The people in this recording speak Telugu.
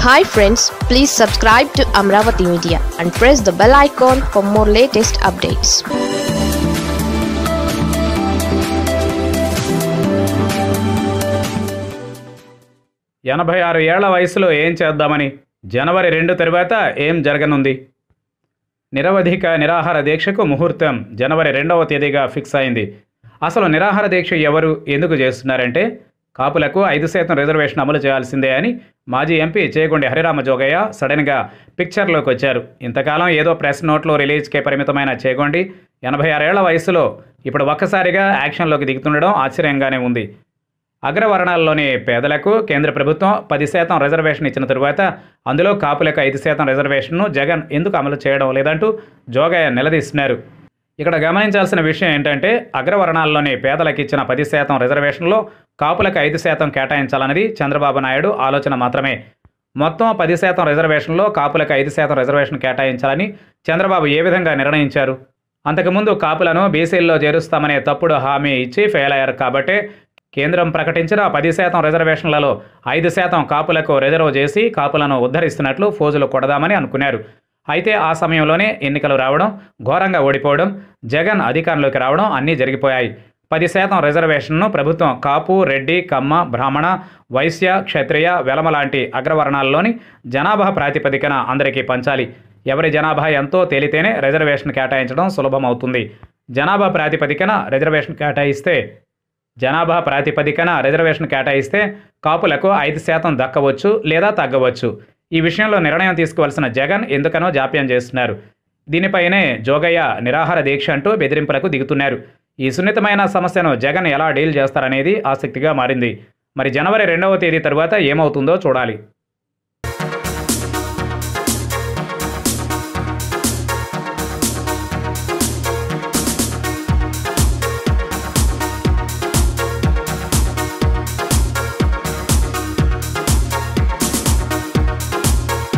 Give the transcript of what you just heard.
hi friends please subscribe to Amaravati media and press the bell icon for more latest updates ఎనభై ఆరు ఏళ్ల వయసులో ఏం చేద్దామని జనవరి రెండు తరువాత ఏం జరగనుంది నిరవధిక నిరాహార దీక్షకు ముహూర్తం జనవరి రెండవ తేదీగా ఫిక్స్ అయింది అసలు నిరాహార దీక్ష ఎవరు ఎందుకు చేస్తున్నారంటే కాపులకు ఐదు శాతం రిజర్వేషన్ అమలు చేయాల్సిందే అని మాజీ ఎంపీ చేగుండి హరిరామ జోగయ్య సడన్గా పిక్చర్లోకి వచ్చారు ఇంతకాలం ఏదో ప్రెస్ నోట్లో రిలీజ్కే పరిమితమైన చేగొండి ఎనభై ఆరేళ్ల వయసులో ఇప్పుడు ఒక్కసారిగా యాక్షన్లోకి దిగుతుండడం ఆశ్చర్యంగానే ఉంది అగ్రవర్ణాల్లోని పేదలకు కేంద్ర ప్రభుత్వం పది శాతం రిజర్వేషన్ ఇచ్చిన తరువాత అందులో కాపులకు ఐదు శాతం రిజర్వేషన్ను జగన్ ఎందుకు అమలు చేయడం లేదంటూ జోగయ్య నిలదీస్తున్నారు ఇక్కడ గమనించాల్సిన విషయం ఏంటంటే అగ్రవర్ణాల్లోని పేదలకు ఇచ్చిన పది శాతం రిజర్వేషన్లో కాపులకు ఐదు శాతం కేటాయించాలన్నది చంద్రబాబు నాయుడు ఆలోచన మాత్రమే మొత్తం పది శాతం రిజర్వేషన్లో కాపులకు ఐదు శాతం రిజర్వేషన్ కేటాయించాలని చంద్రబాబు ఏ విధంగా నిర్ణయించారు అంతకుముందు కాపులను బీసీల్లో చేరుస్తామనే తప్పుడు హామీ ఇచ్చి ఫెయిల్ అయ్యారు కాబట్టే కేంద్రం ప్రకటించిన పది శాతం రిజర్వేషన్లలో ఐదు శాతం కాపులకు రిజర్వ్ చేసి కాపులను ఉద్ధరిస్తున్నట్లు ఫోజులు కొడదామని అనుకున్నారు అయితే ఆ సమయంలోనే ఎన్నికలు రావడం ఘోరంగా ఓడిపోవడం జగన్ అధికారంలోకి రావడం అన్నీ జరిగిపోయాయి పది శాతం రిజర్వేషన్ను ప్రభుత్వం కాపు రెడ్డి కమ్మ బ్రాహ్మణ వైశ్య క్షత్రియ వెలమ లాంటి అగ్రవర్ణాల్లోని జనాభా ప్రాతిపదికన అందరికీ పంచాలి ఎవరి జనాభా ఎంతో తేలితేనే రిజర్వేషన్ కేటాయించడం సులభమవుతుంది జనాభా ప్రాతిపదికన రిజర్వేషన్ కేటాయిస్తే జనాభా ప్రాతిపదికన రిజర్వేషన్ కేటాయిస్తే కాపులకు ఐదు శాతం దక్కవచ్చు లేదా తగ్గవచ్చు ఈ విషయంలో నిర్ణయం తీసుకోవాల్సిన జగన్ ఎందుకనో జాప్యం చేస్తున్నారు దీనిపైనే జోగయ్య నిరాహార దీక్ష అంటూ బెదిరింపులకు దిగుతున్నారు ఈ సున్నితమైన సమస్యను జగన్ ఎలా డీల్ చేస్తారనేది ఆసక్తిగా మారింది మరి జనవరి రెండవ తేదీ తరువాత ఏమవుతుందో చూడాలి